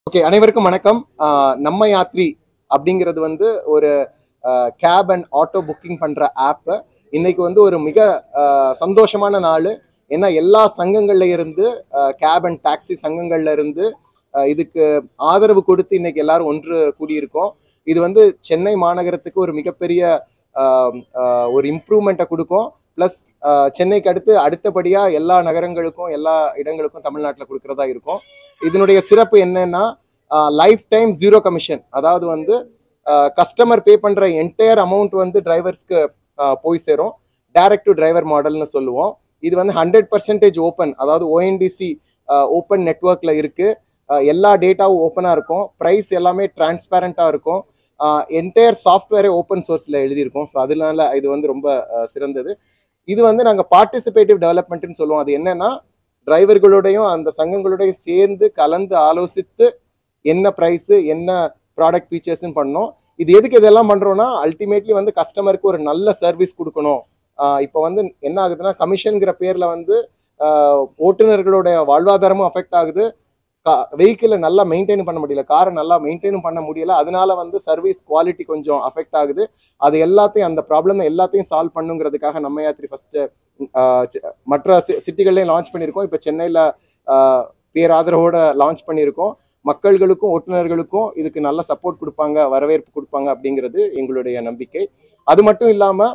Okay அனைவருக்கும் வணக்கம் ஆஹ் நம்ம யாத்ரி அப்படிங்கிறது வந்து ஒரு கேப் அண்ட் ஆட்டோ புக்கிங் பண்ற ஆப் இன்னைக்கு வந்து ஒரு மிக ஆஹ் சந்தோஷமான நாள் ஏன்னா எல்லா சங்கங்கள்ல இருந்து கேப் அண்ட் டாக்ஸி சங்கங்கள்ல இருந்து ஆஹ் இதுக்கு ஆதரவு கொடுத்து இன்னைக்கு எல்லாரும் ஒன்று கூடியிருக்கோம் இது வந்து சென்னை மாநகரத்துக்கு ஒரு மிகப்பெரிய ஆஹ் ஆஹ் ஒரு இம்ப்ரூவ்மெண்ட்டை கொடுக்கும் ப்ளஸ் சென்னைக்கு அடுத்து அடுத்தபடியா எல்லா நகரங்களுக்கும் எல்லா இடங்களுக்கும் தமிழ்நாட்டில் கொடுக்கறதா இருக்கும் இதனுடைய சிறப்பு என்னன்னா லைஃப் டைம் ஜீரோ கமிஷன் அதாவது வந்து கஸ்டமர் பே பண்ற என்டையர் அமௌண்ட் வந்து டிரைவர்ஸ்க்கு போய் சேரும் டைரக்ட் டு டிரைவர் மாடல்னு சொல்லுவோம் இது வந்து ஹண்ட்ரட் பர்சன்டேஜ் ஓப்பன் அதாவது ஓஎன்டிசி ஓப்பன் நெட்ஒர்க்ல இருக்கு அஹ் எல்லா டேட்டாவும் ஓப்பனாக இருக்கும் ப்ரைஸ் எல்லாமே டிரான்ஸ்பேரண்ட்டாக இருக்கும் என்டையர் சாஃப்ட்வேரே ஓப்பன் சோர்ஸில் எழுதியிருக்கோம் ஸோ அதனால இது வந்து ரொம்ப அஹ், சிறந்தது இது வந்து நாங்கள் பார்ட்டிசிபேட்டிவ் டெவலப்மெண்ட்னு சொல்லுவோம் அது என்னன்னா டிரைவர்களுடையும் அந்த சங்கங்களுடையும் சேர்ந்து கலந்து ஆலோசித்து என்ன ப்ரைஸு என்ன ப்ராடக்ட் ஃபீச்சர்ஸ்னு பண்ணோம் இது எதுக்கு இதெல்லாம் பண்ணுறோம்னா அல்டிமேட்லி வந்து கஸ்டமருக்கு ஒரு நல்ல சர்வீஸ் கொடுக்கணும் இப்போ வந்து என்ன ஆகுதுன்னா கமிஷனுங்கிற பேரில் வந்து ஆஹ், ஓட்டுநர்களுடைய வாழ்வாதாரமும் அஃபெக்ட் ஆகுது வெஹிக்கிளை நல்லா மெயின்டைன் பண்ண முடியல காரை நல்லா மெயின்டைனும் பண்ண முடியல அதனால வந்து சர்வீஸ் குவாலிட்டி கொஞ்சம் அஃபெக்ட் ஆகுது அது எல்லாத்தையும் அந்த ப்ராப்ளம் எல்லாத்தையும் சால்வ் பண்ணுங்கிறதுக்காக நம்ம யாத்திரி ஃபர்ஸ்ட் மற்ற சிட்டிகள்லையும் லான்ச் பண்ணியிருக்கோம் இப்போ சென்னையில் பேராதரவோட லான்ச் பண்ணியிருக்கோம் மக்கள்களுக்கும் ஓட்டுநர்களுக்கும் இதுக்கு நல்ல சப்போர்ட் கொடுப்பாங்க வரவேற்பு கொடுப்பாங்க அப்படிங்கிறது எங்களுடைய நம்பிக்கை அது மட்டும் இல்லாமல்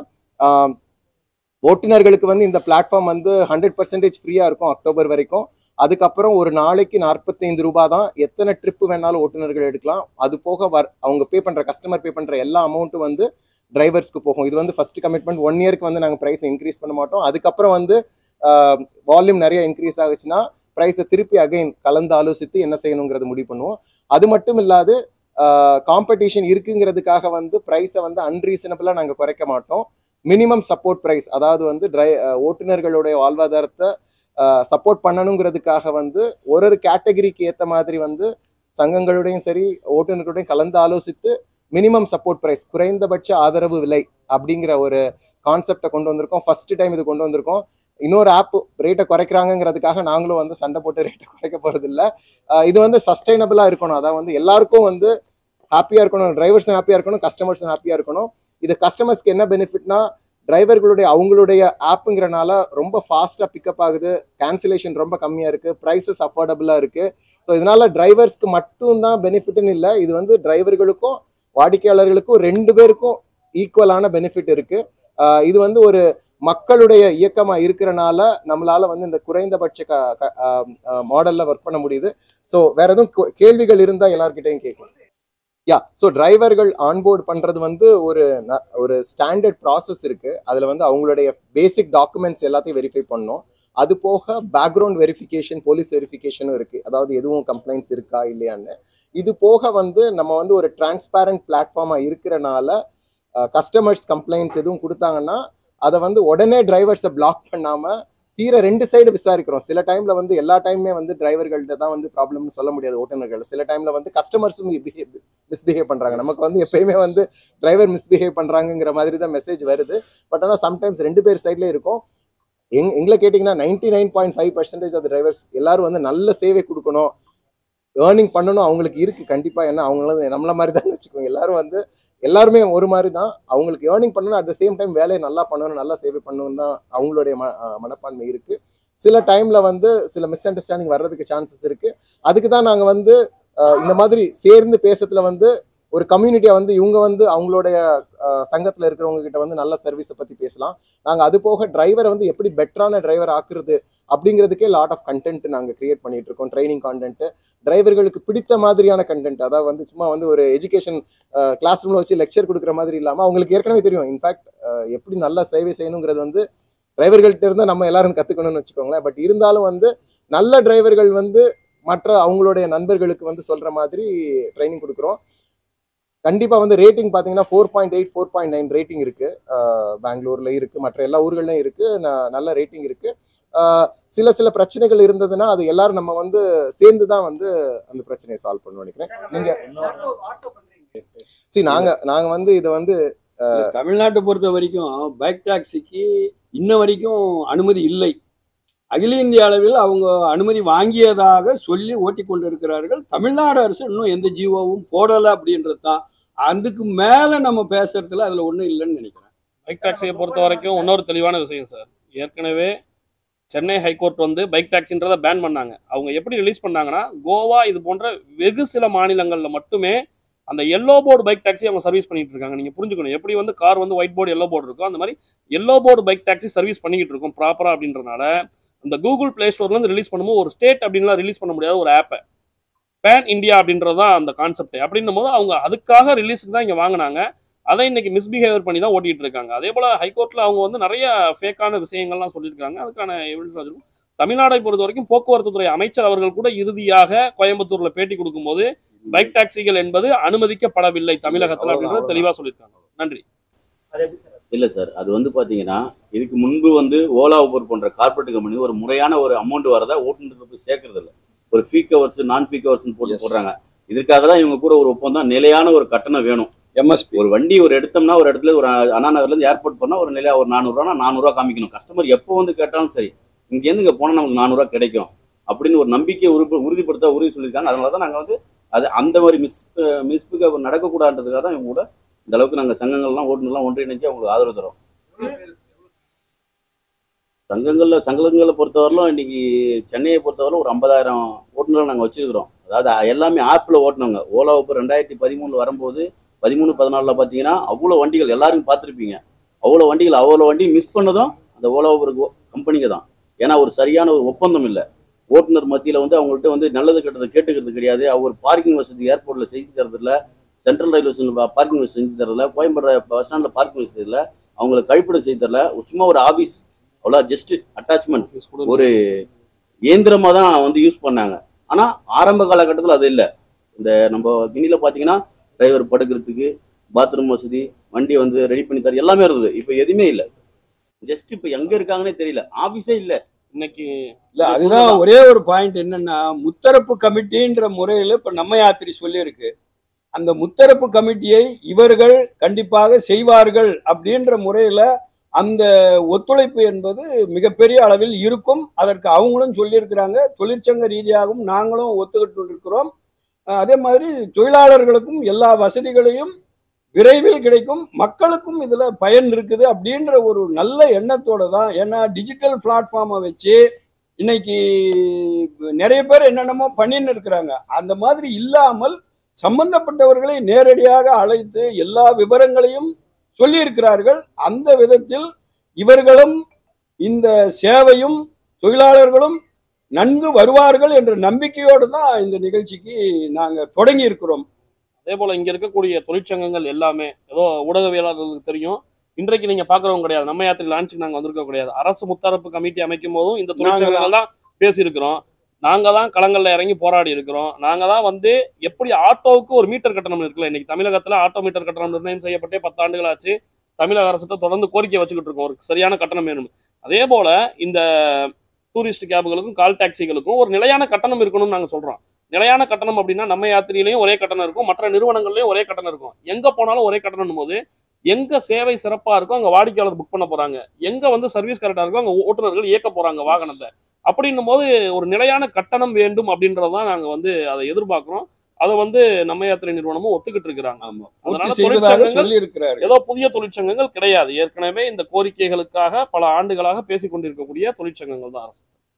ஓட்டுநர்களுக்கு வந்து இந்த பிளாட்ஃபார்ம் வந்து ஹண்ட்ரட் பர்சன்டேஜ் ஃப்ரீயாக இருக்கும் அக்டோபர் வரைக்கும் அதுக்கப்புறம் ஒரு நாளைக்கு நாற்பத்தைந்து ரூபாய் தான் எத்தனை ட்ரிப் வேணாலும் ஓட்டுநர்கள் எடுக்கலாம் அது போக வர் அவங்க பே பண்ணுற கஸ்டமர் பே பண்ணுற எல்லா அமௌண்ட்டும் வந்து டிரைவர்ஸ்க்கு போகும் இது வந்து ஃபர்ஸ்ட் கமிட்மெண்ட் ஒன் இயர்க்கு வந்து நாங்கள் ப்ரைஸை இன்க்ரீஸ் பண்ண மாட்டோம் அதுக்கப்புறம் வந்து வால்யூம் நிறைய இன்க்ரீஸ் ஆகுச்சுன்னா ப்ரைஸை திருப்பி அகைன் கலந்து ஆலோசித்து என்ன செய்யணுங்கிறது முடிவு பண்ணுவோம் அது மட்டும் இல்லாது காம்படிஷன் இருக்குங்கிறதுக்காக வந்து ப்ரைஸை வந்து அன்ரீசனபிளாக நாங்கள் குறைக்க மாட்டோம் மினிமம் சப்போர்ட் ப்ரைஸ் அதாவது வந்து டிரை ஓட்டுநர்களுடைய வாழ்வாதாரத்தை சப்போர்ட் பண்ணணுங்கிறதுக்காக வந்து ஒரு ஒரு கேட்டகரிக்கு ஏற்ற மாதிரி வந்து சங்கங்களுடையும் சரி ஓட்டுநர்களுடையும் கலந்து ஆலோசித்து மினிமம் சப்போர்ட் ப்ரைஸ் குறைந்தபட்ச ஆதரவு விலை அப்படிங்கிற ஒரு கான்செப்டை கொண்டு வந்திருக்கோம் ஃபர்ஸ்ட் டைம் இது கொண்டு வந்திருக்கோம் இன்னொரு ஆப் ரேட்டை குறைக்கிறாங்கிறதுக்காக நாங்களும் வந்து சண்டை போட்டு ரேட்டை குறைக்க போறது இல்ல அஹ் இது வந்து சஸ்டைனபிளா இருக்கணும் அதாவது வந்து எல்லாருக்கும் வந்து ஹாப்பியா இருக்கணும் டிரைவர்ஸும் ஹாப்பியா இருக்கணும் கஸ்டமர்ஸும் ஹாப்பியா இருக்கணும் இது கஸ்டமர்ஸ்க்கு என்ன பெனிஃபிட்னா டிரைவர்களுடைய அவங்களுடைய ஆப்புங்கிறனால ரொம்ப ஃபாஸ்ட்டாக பிக்கப் ஆகுது கேன்சலேஷன் ரொம்ப கம்மியாக இருக்குது ப்ரைஸஸ் அஃபோர்டபுளாக இருக்குது ஸோ இதனால டிரைவர்ஸ்க்கு மட்டும்தான் பெனிஃபிட்னு இல்லை இது வந்து டிரைவர்களுக்கும் வாடிக்கையாளர்களுக்கும் ரெண்டு பேருக்கும் ஈக்குவலான பெனிஃபிட் இருக்குது இது வந்து ஒரு மக்களுடைய இயக்கமாக இருக்கிறனால நம்மளால வந்து இந்த குறைந்தபட்ச க மாடலில் ஒர்க் பண்ண முடியுது ஸோ வேற எதுவும் கே- கேள்விகள் இருந்தால் எல்லார்கிட்டையும் கேட்கலாம் யா ஸோ டிரைவர்கள் ஆன்போர்ட் பண்றது வந்து ஒரு ந- ஒரு ஸ்டாண்டர்ட் ப்ராசஸ் இருக்கு அதுல வந்து அவங்களுடைய பேசிக் டாக்குமெண்ட்ஸ் எல்லாத்தையும் வெரிஃபை பண்ணோம் அது போக பேக்ரவுண்ட் வெரிஃபிகேஷன் போலீஸ் வெரிஃபிகேஷனும் இருக்கு அதாவது எதுவும் கம்ப்ளைண்ட்ஸ் இருக்கா இல்லையான்னு இது போக வந்து நம்ம வந்து ஒரு டிரான்ஸ்பேரண்ட் பிளாட்ஃபார்மா இருக்கிறனால கஸ்டமர்ஸ் கம்ப்ளைண்ட்ஸ் எதுவும் கொடுத்தாங்கன்னா அதை வந்து உடனே டிரைவர்ஸை பிளாக் பண்ணாம தீர ரெண்டு சைடு விசாரிக்கிறோம் சில டைம்ல வந்து எல்லா டைமுமே வந்து டிரைவர்கள்ட்ட தான் வந்து ப்ராப்ளம்னு சொல்ல முடியாது ஓட்டுநர்கள் சில டைம்ல வந்து கஸ்டமர்ஸும் மிஸ்பிஹேவ் பண்றாங்க நமக்கு வந்து எப்பயுமே வந்து டிரைவர் மிஸ்பிஹேவ் பண்றாங்கங்கிற மாதிரி தான் மெசேஜ் வருது பட் ஆனால் சம்டைம்ஸ் ரெண்டு பேர் சைட்லேயே இருக்கும் எங் எங்களை கேட்டிங்கன்னா ninety nine point five percentage of drivers எல்லாரும் வந்து நல்ல சேவை கொடுக்கணும் ஏர்னிங் பண்ணணும் அவங்களுக்கு இருக்கு கண்டிப்பா ஏன்னா அவங்களும் நம்மள மாதிரி தான் வச்சுக்கோங்க எல்லாரும் வந்து எல்லாருமே ஒரு மாதிரி தான் அவங்களுக்கு ஏர்னிங் பண்ணணும் அட் த சேம் டைம் வேலையை நல்லா பண்ணணும் நல்லா சேவை பண்ணணும் தான் அவங்களுடைய ம அஹ் மனப்பான்மை இருக்கு சில டைம்ல வந்து சில மிஸ் அண்டர்ஸ்டாண்டிங் வர்றதுக்கு சான்சஸ் இருக்கு அதுக்கு தான் நாங்க வந்து அஹ், இந்த மாதிரி சேர்ந்து பேசுறதுல வந்து ஒரு கம்யூனிட்டியா வந்து இவங்க வந்து அவங்களுடைய அஹ், சங்கத்துல இருக்கிறவங்க கிட்ட வந்து நல்ல சர்வீஸை பத்தி பேசலாம் நாங்க அது போக டிரைவரை வந்து எப்படி பெட்டரான டிரைவர் ஆக்குறது அப்படிங்கிறதுக்கே லாட் ஆஃப் கண்டென்ட் நாங்க கிரியேட் பண்ணிட்டு இருக்கோம் ட்ரைனிங் கான்டென்ட் டிரைவர்களுக்கு பிடித்த மாதிரியான கண்டென்ட் அதாவது வந்து சும்மா வந்து ஒரு எஜுகேஷன் கிளாஸ் ரூம்ல வச்சு லெக்சர் கொடுக்குற மாதிரி இல்லாம அவங்களுக்கு ஏற்கனவே தெரியும் இன்ஃபேக்ட் எப்படி நல்ல சேவை செய்யணுங்கிறது வந்து டிரைவர்கள்ட்ட இருந்தா நம்ம எல்லாரும் கத்துக்கணும்னு வச்சுக்கோங்களேன் பட் இருந்தாலும் வந்து நல்ல டிரைவர்கள் வந்து மற்ற அவங்களுடைய நண்பர்களுக்கு வந்து சொல்ற மாதிரி ட்ரைனிங் கொடுக்குறோம் கண்டிப்பா வந்து ரேட்டிங் பாத்தீங்கன்னா four point eight four point nine rating இருக்கு அஹ் பெங்களூர்ல இருக்கு மற்ற எல்லா ஊர்கள்லயும் இருக்கு ந- நல்ல ரேட்டிங் இருக்கு அஹ் சில சில பிரச்சனைகள் இருந்ததுன்னா அது எல்லாரும் நம்ம வந்து சேர்ந்து தான் வந்து அந்த பிரச்சனையை சால்வ் பண்ணுவோம் நினைக்கிறேன் நீங்க சரி நாங்க நாங்க வந்து இதை வந்து தமிழ்நாட்டை பொறுத்த வரைக்கும் பைக் டாக்ஸிக்கு இன்ன வரைக்கும் அனுமதி இல்லை அகில இந்திய அளவில் அவங்க அனுமதி வாங்கியதாக சொல்லி ஓட்டி கொண்டிருக்கிறார்கள் தமிழ்நாடு அரசு இன்னும் எந்த ஜீவோவும் போடலை அப்படின்றது தான் அதுக்கு மேல நம்ம பேசுறதுல அதுல ஒண்ணும் இல்லைன்னு நினைக்கிறேன் பைக் டாக்ஸியை பொறுத்த வரைக்கும் இன்னொரு தெளிவான விஷயம் சார் ஏற்கனவே சென்னை ஹைகோர்ட் வந்து பைக் டாக்ஸின்றதை பேன் பண்ணாங்க அவங்க எப்படி ரிலீஸ் பண்ணாங்கன்னா கோவா இது போன்ற வெகு சில மாநிலங்களில் மட்டுமே அந்த எல்லோ போர்டு பைக் டாக்ஸி அவங்க சர்வீஸ் பண்ணிட்டு இருக்காங்க நீங்க புரிஞ்சுக்கணும் எப்படி வந்து கார் வந்து ஒயிட் போர்டு எல்லோ போர்டு இருக்கோ அந்த மாதிரி yellow board bike taxi service பண்ணிக்கிட்டு இருக்கோம் ப்ராப்பரா அப்படின்றனால அந்த கூகுள் பிளே ஸ்டோர்லேருந்து ரிலீஸ் பண்ணும்போது ஒரு ஸ்டேட் அப்படின்லாம் ரிலீஸ் பண்ண முடியாத ஒரு ஆப்பை பேன் இந்தியா அப்படின்றது தான் அந்த கான்செப்ட் அப்படின்னும் போது அவங்க அதுக்காக ரிலீஸுக்கு தான் இங்கே வாங்கினாங்க அதை இன்னைக்கு மிஸ்பிஹேவியர் பண்ணி தான் ஓட்டிட்டு இருக்காங்க அதே போல ஹைகோர்ட்ல அவங்க வந்து நிறைய ஃபேக்கான விஷயங்கள்லாம் சொல்லியிருக்காங்க அதுக்கான எவிடன்ஸ் வச்சிருக்கும் தமிழ்நாடை பொறுத்த வரைக்கும் போக்குவரத்து துறை அமைச்சர் அவர்கள் கூட இறுதியாக கோயம்புத்தூர்ல பேட்டி கொடுக்கும்போது பைக் டாக்ஸிகள் என்பது அனுமதிக்கப்படவில்லை தமிழகத்தில் அப்படின்றது தெளிவா சொல்லியிருக்காங்க நன்றி இல்லை சார் அது வந்து பார்த்தீங்கன்னா இதுக்கு முன்பு வந்து ஓலா ஊபர் போன்ற கார்பரேட் கம்பெனி ஒரு முறையான ஒரு அமௌண்ட் வரதா ஓட்டுநருக்கு போய் சேர்க்கறது இல்லை ஒரு ஃபீ கவர்ஸ் நான் ஃபீ கவர்ஸ்னு போட்டு Yes. போடுறாங்க இதற்காக தான் இவங்க கூட ஒரு ஒப்பந்தம் நிலையான ஒரு கட்டணம் வேணும் எம்எஸ்பி ஒரு வண்டி ஒரு எடுத்தோம்னா ஒரு இடத்துல ஒரு அண்ணா நகர்லேருந்து ஏர்போர்ட் போனால் ஒரு நிலையா ஒரு நானூறுரூவா நானூறுரூவா காமிக்கணும் கஸ்டமர் எப்போ வந்து கேட்டாலும் சரி இங்கேருந்து இங்கே போனால் நமக்கு நானூறுரூவா கிடைக்கும் அப்படின்னு ஒரு நம்பிக்கையை உறுதி உறுதிப்படுத்த உறுதி சொல்லியிருக்காங்க அதனால தான் நாங்கள் வந்து அது அந்த மாதிரி மிஸ் மிஸ்பிக்க நடக்கக்கூடாதுன்றதுக்காக தான் இவங்க கூட இந்த அளவுக்கு நாங்கள் சங்கங்கள்லாம் ஓட்டுநர்லாம் ஒன்றிணைஞ்சு அவங்களுக்கு ஆதரவு தரோம் சங்கங்களில் சங்கங்களை பொறுத்தவரையிலும் இன்னைக்கு சென்னையை பொறுத்தவரை ஒரு ஐம்பதாயிரம் ஓட்டுநர்கள் நாங்கள் வச்சிருக்கிறோம் அதாவது எல்லாமே ஆப்பில் ஓட்டினவங்க ஓலா ஊப்பர் ரெண்டாயிரத்தி பதிமூணில் வரும்போது பதிமூணு பதினாலில் பார்த்தீங்கன்னா அவ்வளோ வண்டிகள் எல்லாரும் பார்த்துருப்பீங்க அவ்வளோ வண்டிகள் அவ்வளோ வண்டி மிஸ் பண்ணதும் அந்த ஓலா ஊபர் கம்பெனிங்க தான் ஏன்னா ஒரு சரியான ஒரு ஒப்பந்தம் இல்லை ஓட்டுநர் மத்தியில் வந்து அவங்கள்ட்ட வந்து நல்லது கெட்டதை கேட்டுக்கிறது கிடையாது அவர் பார்க்கிங் வசதி ஏர்போர்ட்டில் செஞ்சு தரதில்ல சென்ட்ரல் ரயில்வே ஸ்டேஷன் பார்க்கிங் வசதி செஞ்சு தரதில்ல கோயம்பேடு பஸ் ஸ்டாண்டில் பார்க்கிங் வசதி இல்லை அவங்களுக்கு கழிப்பிடம் செய்து தரல சும்மா ஒரு ஆஃபீஸ் அவ்வளோ ஜஸ்ட் அட்டாச்மெண்ட் ஒரு இயந்திரமாக தான் வந்து யூஸ் பண்ணாங்க ஆனால் ஆரம்ப காலகட்டத்தில் அது இல்லை இந்த நம்ம கிணியில் பார்த்தீங்கன்னா டிரைவர் படுக்கிறதுக்கு பாத்ரூம் வசதி வண்டி வந்து ரெடி பண்ணி தர எல்லாமே இருந்தது இப்போ எதுவுமே இல்லை ஜஸ்ட் இப்போ எங்கே இருக்காங்கன்னே தெரியல ஆஃபீஸே இல்லை இன்னைக்கு இல்ல அதுதான் ஒரே ஒரு பாயிண்ட் என்னன்னா முத்தரப்பு கமிட்டின்ற முறையில இப்ப நம்ம யாத்திரை சொல்லியிருக்கு அந்த முத்தரப்பு கமிட்டியை இவர்கள் கண்டிப்பாக செய்வார்கள் அப்படின்ற முறையில அந்த ஒத்துழைப்பு என்பது மிகப்பெரிய அளவில் இருக்கும் அதற்கு அவங்களும் சொல்லியிருக்கிறாங்க தொழிற்சங்க ரீதியாகவும் நாங்களும் ஒத்துக்கிட்டு இருக்கிறோம் அஹ் அதே மாதிரி தொழிலாளர்களுக்கும் எல்லா வசதிகளையும் விரைவில் கிடைக்கும் மக்களுக்கும் இதுல பயன் இருக்குது அப்படின்ற ஒரு நல்ல எண்ணத்தோட தான் ஏன்னா டிஜிட்டல் பிளாட்ஃபார்மை வச்சு இன்னைக்கு நிறைய பேர் என்னென்னமோ பண்ணின்னு இருக்கிறாங்க அந்த மாதிரி இல்லாமல் சம்பந்தப்பட்டவர்களை நேரடியாக அழைத்து எல்லா விவரங்களையும் சொல்லியிருக்கிறார்கள் அந்த விதத்தில் இவர்களும் இந்த சேவையும் தொழிலாளர்களும் நன்கு வருவார்கள் என்ற நம்பிக்கையோடு தான் இந்த நிகழ்ச்சிக்கு நாங்க தொடங்கி இருக்கிறோம் அதே போல இங்க இருக்கக்கூடிய தொழிற்சங்கங்கள் எல்லாமே ஏதோ ஊடகவியலாளர்களுக்கு தெரியும் இன்றைக்கு நீங்க பாக்குறவங்க கிடையாது நம்ம யாத்திரை லான்ச்சுக்கு நாங்க வந்திருக்க கிடையாது அரசு முத்தரப்பு கமிட்டி அமைக்கும் போதும் இந்த தொழிற்சங்கங்கள் தான் பேசியிருக்கிறோம் நாங்க தான் களங்கள்ல இறங்கி போராடி இருக்கிறோம் நாங்க தான் வந்து எப்படி ஆட்டோவுக்கு ஒரு மீட்டர் கட்டணம் இருக்குல்ல இன்னைக்கு தமிழகத்துல ஆட்டோ மீட்டர் கட்டணம் நிர்ணயம் செய்யப்பட்டே பத்தாண்டுகள் ஆச்சு தமிழக அரசுகிட்ட தொடர்ந்து கோரிக்கை வச்சுக்கிட்டு இருக்கோம் ஒரு சரியான கட்டணம் வேணும் அதே போல இந்த டூரிஸ்ட் கேபுகளுக்கும் கால் டாக்ஸிகளுக்கும் ஒரு நிலையான கட்டணம் இருக்கணும்னு நாங்க சொல்றோம் நிலையான கட்டணம் அப்படின்னா நம்ம யாத்திரையிலையும் ஒரே கட்டணம் இருக்கும் மற்ற நிறுவனங்கள்லயும் ஒரே கட்டணம் இருக்கும் எங்க போனாலும் ஒரே கட்டணம் போது எங்க சேவை சிறப்பா இருக்கோ அங்க வாடிக்கையாளர் புக் பண்ண போறாங்க எங்க வந்து சர்வீஸ் கரெக்டா இருக்கோ அங்க ஓட்டுநர்கள் இயக்க போறாங்க வாகனத்தை அப்படின்னும் போது ஒரு நிலையான கட்டணம் வேண்டும் அப்படின்றதான் நாங்க வந்து அதை எதிர்பார்க்கிறோம் அதை வந்து நம்ம யாத்திரை நிறுவனமும் ஒத்துக்கிட்டு இருக்கிறாங்க ஆமா அதனால பூர்த்தி செய்வதாக தொழிற்சங்கங்கள் சொல்லி இருக்கிறார்கள் ஏதோ புதிய தொழிற்சங்கங்கள் கிடையாது ஏற்கனவே இந்த கோரிக்கைகளுக்காக பல ஆண்டுகளாக பேசிக் கொண்டிருக்கக்கூடிய தொழிற்சங்கங்கள் தான் அரசு